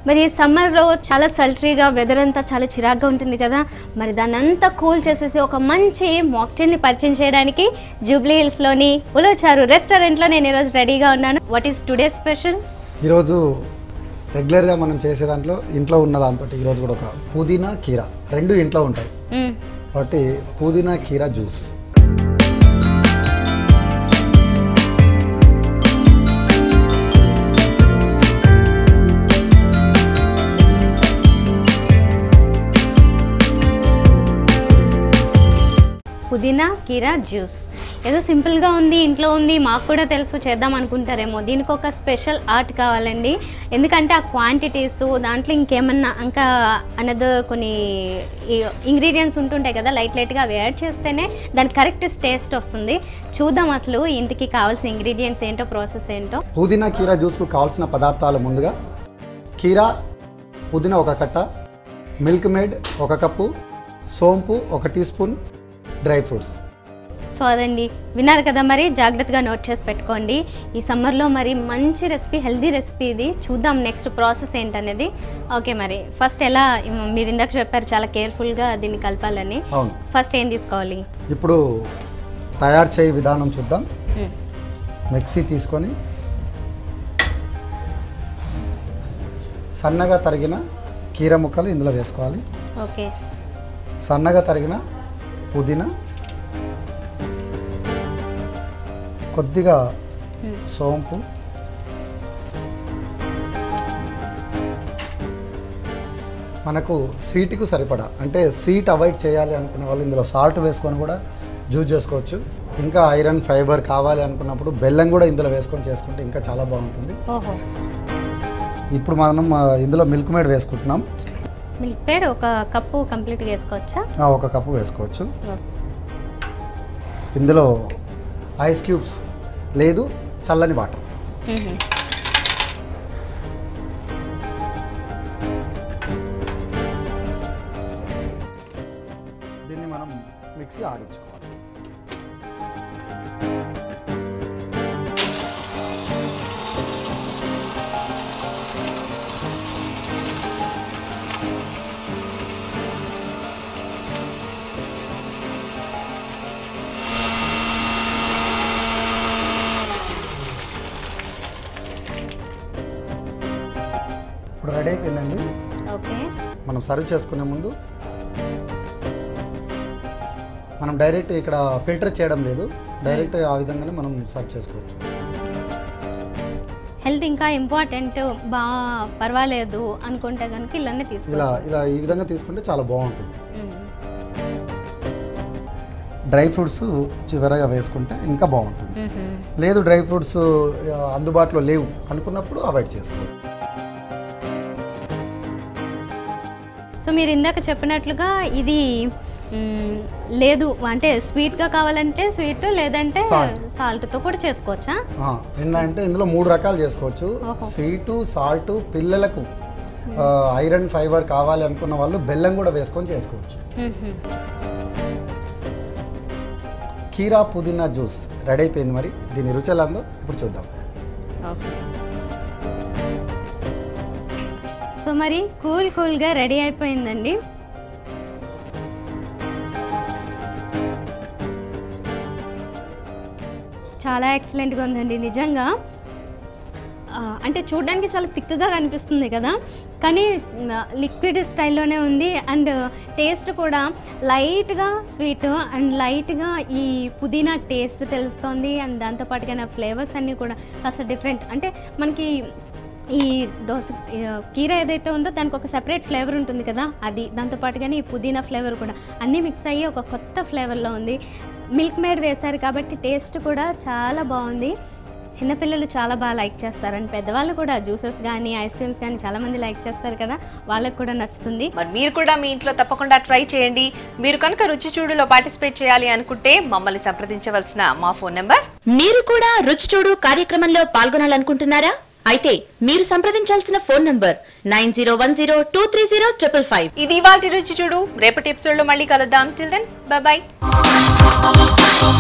మరి సమ్మర్లో చాలా సల్ట్రీగా వెదర్ అంతా చాలా చిరాగ్గా ఉంటుంది కదా మరి దాన్ని అంతా కూల్ చేసేసి ఒక మంచి మాక్టైల్ని పరిచయం చేయడానికి జూబ్లీ హిల్స్లోని ఉలవచారు రెస్టారెంట్లో నేను ఈరోజు రెడీగా ఉన్నాను వాట్ ఈస్ టుడే స్పెషల్ ఈరోజు రెగ్యులర్గా మనం చేసే దాంట్లో ఇంట్లో ఉన్న దాంతో ఈరోజు కూడా ఒక పుదీనా కీరా రెండు ఇంట్లో ఉంటాయి కాబట్టి పుదీనా కీరా జ్యూస్ పుదీనా కీరా జ్యూస్ ఏదో సింపుల్గా ఉంది ఇంట్లో ఉంది మాకు కూడా తెలుసు చేద్దాం అనుకుంటారేమో దీనికి ఒక స్పెషల్ ఆర్ట్ కావాలండి ఎందుకంటే ఆ క్వాంటిటీస్ దాంట్లో ఇంకేమన్నా ఇంకా అనదర్ కొన్ని ఇంగ్రీడియంట్స్ ఉంటుంటాయి కదా లైట్ లైట్గా అవి యాడ్ చేస్తేనే దానికి కరెక్ట్ టేస్ట్ వస్తుంది చూద్దాం అసలు ఇంటికి కావాల్సిన ఇంగ్రీడియంట్స్ ఏంటో ప్రాసెస్ ఏంటో పుదీనా కీరా జ్యూస్కు కావాల్సిన పదార్థాలు ముందుగా కీరా పుదీనా ఒక కట్ట మిల్క్ మేడ్ ఒక కప్పు సోంపు ఒక teaspoon dry fruits so అదండి విన్నారు కదా మరి జాగ్రత్తగా నోట్ చేసి పెట్టుకోండి ఈ సమ్మర్లో మరి మంచి రెసిపీ హెల్దీ రెసిపీ ఇది చూద్దాం నెక్స్ట్ ప్రాసెస్ ఏంటనేది ఓకే మరి ఫస్ట్ ఎలా మీరు ఇందాక చెప్పారు చాలా కేర్ఫుల్గా దీన్ని కలపాలని అవును ఫస్ట్ ఏం తీసుకోవాలి ఇప్పుడు తయారు చేయ విధానం చూద్దాం మ్మ్. మిక్సీ తీసుకొని సన్నగా తరిగిన కీర ముక్కలు ఇందులో వేసుకోవాలి ఓకే సన్నగా తరిగిన పుదీనా కొద్దిగా మ్మ్. సోంపు మనకు స్వీట్కు సరిపడా అంటే స్వీట్ అవాయిడ్ చేయాలి అనుకునే వాళ్ళు ఇందులో సాల్ట్ వేసుకొని కూడా జ్యూస్ చేసుకోవచ్చు ఇంకా ఐరన్ ఫైబర్ కావాలి అనుకున్నప్పుడు బెల్లం కూడా ఇందులో వేసుకొని చేసుకుంటే ఇంకా చాలా బాగుంటుంది ఓహో ఇప్పుడు మనం ఆ, ఇందులో మిల్క్ మేడ్ వేసుకుంటున్నాం మిల్క్ పేడ్ ఒక కప్పు కంప్లీట్గా వేసుకోవచ్చా ఆ, ఒక కప్పు వేసుకోవచ్చు ఇందులో ఐస్ క్యూబ్స్ లేదు చల్లని వాటర్ మ్మ్. దీన్ని మనం మిక్సీ ఆడించుకోవాలి ఇప్పుడు రెడీ అయిపోయిందండి ఓకే మనం సర్వ్ చేసుకునే ముందు మనం డైరెక్ట్ ఇక్కడ ఫిల్టర్ చేయడం లేదు డైరెక్ట్ ఆ విధంగానే మనం సర్వ్ చేసుకోవచ్చు హెల్త్ ఇంకా ఇంపార్టెంట్ బా పర్వాలేదు అనుకుంటే కనుక ఇలానే ఇలా తీసుకోవచ్చు ఇలా ఈ విధంగా తీసుకుంటే చాలా బాగుంటుంది మ్మ్. డ్రై ఫ్రూట్స్ చివరగా వేసుకుంటే ఇంకా బాగుంటుంది మ్మ్. లేదు డ్రై ఫ్రూట్స్ ఆ, అందుబాటులో లేవు అనుకున్నప్పుడు అవాయిడ్ చేసుకోవాలి సో మీరు ఇందాక చెప్పినట్లుగా ఇది మ్, లేదు అంటే స్వీట్గా కావాలంటే స్వీట్ లేదంటే Salt. సాల్ట్తో కూడా చేసుకోవచ్చా ఆ, ఏంటంటే ఇందులో మూడు రకాలు చేసుకోవచ్చు ఓహో. స్వీటు సాల్ట్ పిల్లలకు ఆ, ఐరన్ ఫైబర్ కావాలి అనుకున్న వాళ్ళు బెల్లం కూడా వేసుకొని చేసుకోవచ్చు మ్మ్. కీరా పుదీనా జ్యూస్ రెడీ అయిపోయింది మరి దీని రుచి ఎలా ఉందో ఇప్పుడు చూద్దాం ఓకే సో మరి కూల్ కూల్గా రెడీ అయిపోయిందండి చాలా ఎక్సలెంట్గా ఉందండి నిజంగా ఆ, అంటే చూడడానికి చాలా థిక్గా కనిపిస్తుంది కదా కానీ లిక్విడ్ స్టైల్లోనే ఉంది అండ్ టేస్ట్ కూడా లైట్గా స్వీట్ అండ్ లైట్గా ఈ పుదీనా టేస్ట్ తెలుస్తుంది అండ్ దాంతోపాటుగా ఫ్లేవర్స్ అన్నీ కూడా కాస్త డిఫరెంట్ అంటే మనకి ఈ దోశ ఈ కీర ఏదైతే ఉందో దానికి ఒక సెపరేట్ ఫ్లేవర్ ఉంటుంది కదా అది దాంతోపాటుగానే ఈ పుదీనా ఫ్లేవర్ కూడా అన్నీ మిక్స్ అయ్యి ఒక కొత్త ఫ్లేవర్లో ఉంది మిల్క్ మేడ్ వేశారు కాబట్టి టేస్ట్ కూడా చాలా బాగుంది చిన్నపిల్లలు చాలా బాగా లైక్ చేస్తారు అండ్ పెద్దవాళ్ళు కూడా జ్యూసెస్ కానీ ఐస్ క్రీమ్స్ కానీ చాలామంది లైక్ చేస్తారు కదా వాళ్ళకి కూడా నచ్చుతుంది మరి మీరు కూడా మీ ఇంట్లో తప్పకుండా ట్రై చేయండి మీరు కనుక రుచి చూడులో పార్టిసిపేట్ చేయాలి అనుకుంటే మమ్మల్ని సంప్రదించవలసిన మా ఫోన్ నెంబర్ మీరు కూడా రుచి చూడు కార్యక్రమంలో పాల్గొనాలనుకుంటున్నారా అయితే మీరు సంప్రదించాల్సిన phone number nine zero one zero two three zero triple five ఇది ఇవాళ రుచి చూడు రేపటి ఎపిసోడ్ లో మళ్ళీ కలుద్దాం టిల్ దెన్ బాయ్